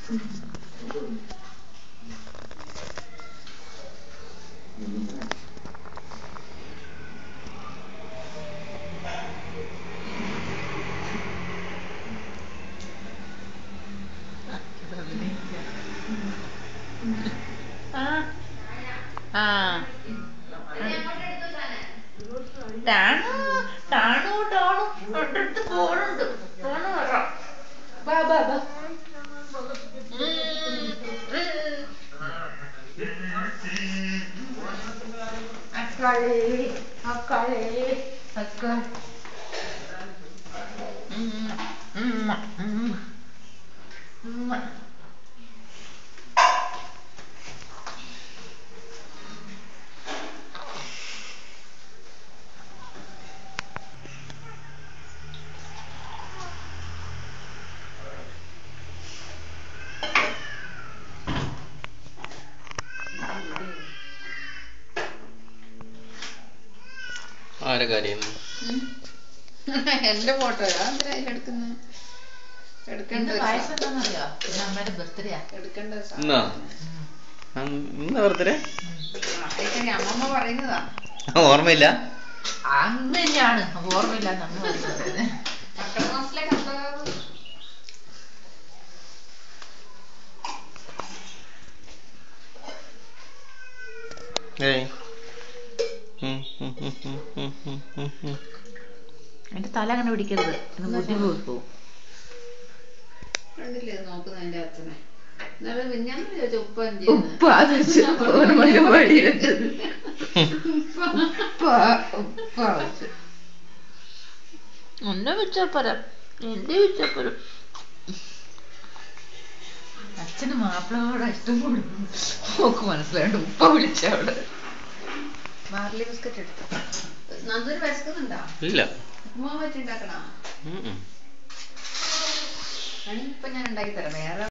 ആ ടാണു ടാണു ടാണു എൻ്റെ അടുത്ത് ഫോണുണ്ട് ഫോണ് വരാം ബാ ബാ ബാ അക്കളേ അക്കളേ അക്കൾ ഉമ്മ ഉമ്മ ഉമ്മ ഉമ്മ ആരെ കാര്യം എന്റെ ഫോട്ടോ എന്തിനാ അതിലെടുക്കുന്നത് എടുക്കേണ്ട ഇന്ന് ഒരു പായസം സാ- എന്താണെന്നറിയോ ഇന്ന് അമ്മയുടെ ബർത്ത്ഡേയാ എടുക്കേണ്ട ഒരു സാ- ഇന്നാ ഇന്ന് ബർത്ത്ഡേ ആ, ഇതൊക്കെ അമ്മമ്മ പറയുന്നതാ ഓർമ്മയില്ല അന്ന് തന്നെയാണ് ഓർമ്മയില്ല നമ്മൾ പറയുന്നത് മക്കള മാസത്തിലേക്ക് എന്താ ഏയ് ഉം, ഉം, ഉം, ഉം, ഉം, ഉം, ഉം, ഉം. എന്റെ തല അങ്ങനെ പിടിക്കരുത് ഇന്ന് ബുദ്ധി പോയി പോകും കണ്ടില്ലേ ഇത് നോക്കുന്ന എന്റെ അച്ഛനെ എന്നാലും വിഞ്ഞാന്ന് ചോദിച്ചു ഉപ്പ എന്ത് ചെയ്യുന്നു ഉപ്പ അത് വെച്ച് ഓർമ്മയില് വഴിയിട്ടത് ഉപ്പ ഉപ്പ വെച്ച് എന്നെ വിച്ചപ്പരം എന്റെ വിച്ചപ്പരം അച്ഛന് മാപ്പിളയോടെ ഇഷ്ടം കൊടുക്കും നോക്ക് മനസ്സിലായിട്ട് ഉപ്പ വിളിച്ചവിടെ ബാർലി ബിസ്ക്കറ്റ് എടുത്തു നന്ദൂര് വിശക്കുന്നുണ്ടോ ഇല്ല ഉപ്പുമാവ് വെച്ചുണ്ടാക്കണോ ഉം, ഉം. ഇപ്പൊ ഞാൻ ഉണ്ടാക്കി തരാം വേറെ